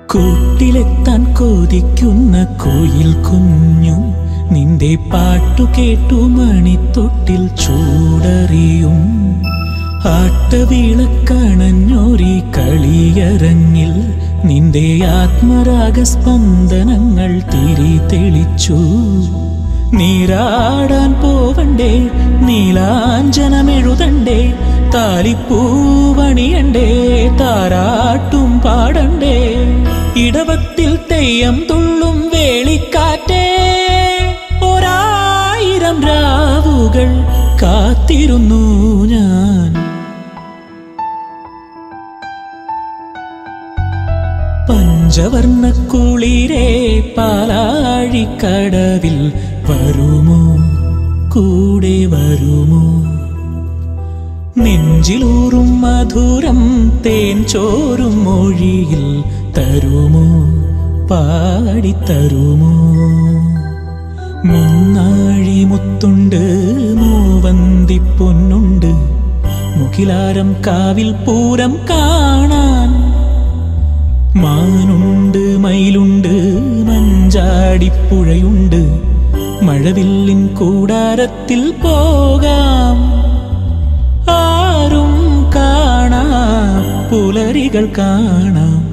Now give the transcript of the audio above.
കൂട്ടിലെത്താൻ കൊതിക്കുന്ന കോയിൽ കുഞ്ഞും നിന്റെ പാട്ടു കേട്ടു മണിത്തൊട്ടിൽ ചൂടറിയും ആട്ടവിളക്കണഞ്ഞൊരി കളിയരങ്ങിൽ നിന്റെ ആത്മരാഗ സ്പന്ദനങ്ങൾ തിരി തെളിച്ചു നീരാടാൻ പോവണ്ടേ നീലാഞ്ജനമെഴുതണ്ടേ താലിപ്പൂവണിയണ്ടേ താരാട്ടും പാടണ്ടേ ഇടവത്തിൽ തെയ്യം തുള്ളും വേളിക്കാറ്റേ ഒരായിരം രാവുകൾ കാത്തിരുന്നു ഞാൻ പഞ്ചവർണ്ണ കുളിരേ പാലാഴിക്കടവിൽ വരുമോ കൂടെ വരുമോ നെഞ്ചിലൂറും മധുരം തേൻ ചോരും മൊഴിയിൽ തരുമോ പാടിത്തരുമോ മുന്നാഴി മുത്തുണ്ട് മൂവന്തി പൊന്നുണ്ട് മുഖിലാരം കാവിൽ പൂരം കാണാൻ മാനുണ്ട് മയിലുണ്ട് മഞ്ചാടിപ്പുഴയുണ്ട് മഴവില്ലിൻ കൂടാരത്തിൽ പോകാം ആരും കാണാ പുലരികൾ കാണാം